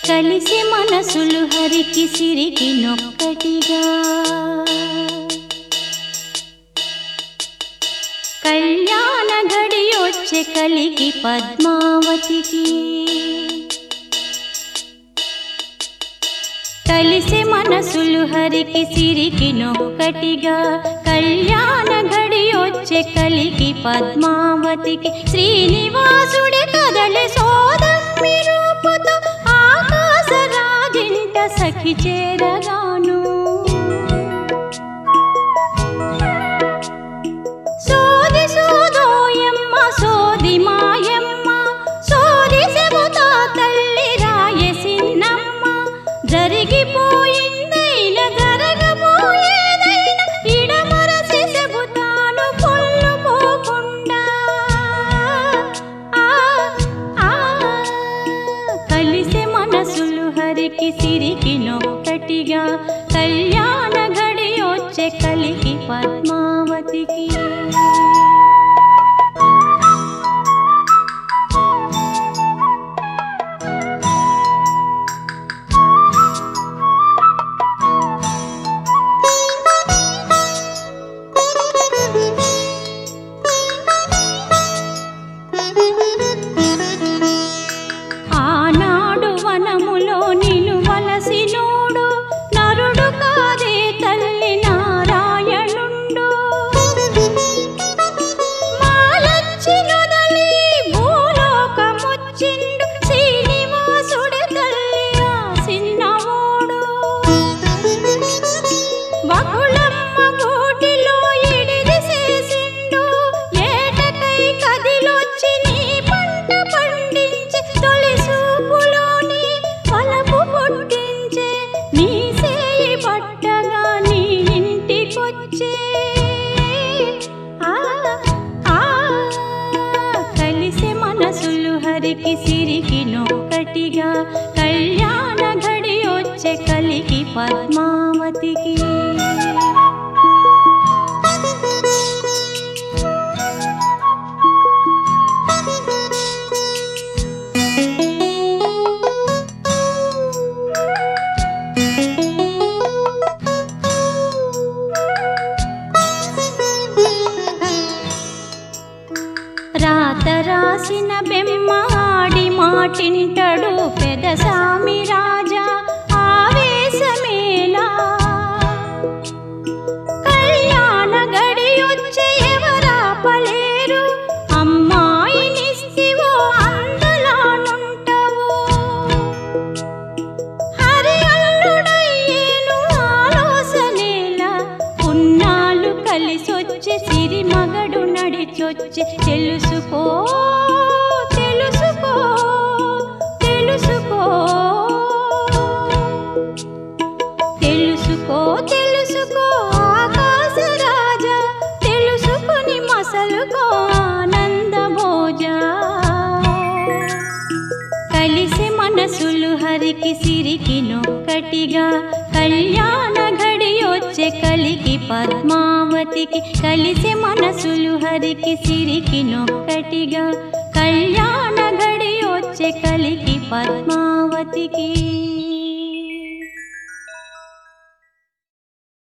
కలిసి మనసులు హరికి సిరికి నొక్కటిగా కళ్యాణ గడి వచ్చే కలికి పద్మావతికి కలిసి మనసులు హరికి సిరికి నొక్కటిగా కళ్యాణ గడి వచ్చే కలికి పద్మావతికి శ్రీనివాసుడి కదలి సోదమ్మి రూపుతో ఆకాశ రాజింట సఖి చేరగాను సోది సోదోయమ్మ సోది మాయమ్మ సోది చెబుతా తల్లి రాయసిన్నమ్మ జరిగిపోయిందైన జరగబోయేదైన ఇడమరసి చెబుతాను పొల్లు పోకుండా ఆ, ఆ, కలిసే మనసులు హరికి సిరికి నొక్కటిగా కళ్యాణ గడి వచ్చే కలికి పద్మావతికి ఆనాడు వనములో నిను వలసినోడు నరుడు కాదే తల్లి నారాయణుండు మాలచ్చినొదలి భూలోకముచ్చిండు శ్రీనివాసుడి తల్లి ఆ సిన్నవోడు బకుళమ్మ గూటిలో ఇడిది చేసిండు ఏటకై కదిలొచ్చి నీ పంట పండించి తొలి సూపులోని వలపు పుట్టించే నీ సేయి పట్టగా నీ ఇంటికొచ్చే ఆ, ఆ, కలిసే మనసులు హరికి సిరికి నొక్కటిగా కళ్యాణ గడి వచ్చే కలికి పద్మావతికి రాత రాసిన బెమ్మాడి మాటింటడు పెదసామి రాజా ఆవేశమేలా కళ్యాణ గడియొచ్చే ఎవరా పలేరు అమ్మాయినిస్తివో అందలానుంటవో హరి అల్లుడయ్యేను ఆలోచనేలా పున్నాళ్ళు కలిసొచ్చి సిరి మగడు నడిచొచ్చి తెలుసుకో తెలుసుకో తెలుసుకో తెలుసుకో తెలుసుకో ఆకాశ రాజా తెలుసుకుని మసలుకో ఆనంద భోజా కలిసి మనసులు హరికి సిరికి నొక్కటిగా కళ్యాణ గడి వచ్చే కలికి పద్మావతికి కలిసి మనసులు హరికి సిరికి నొక్కటిగా కళ్యాణ గడి వచ్చే కలికి పద్మావతికి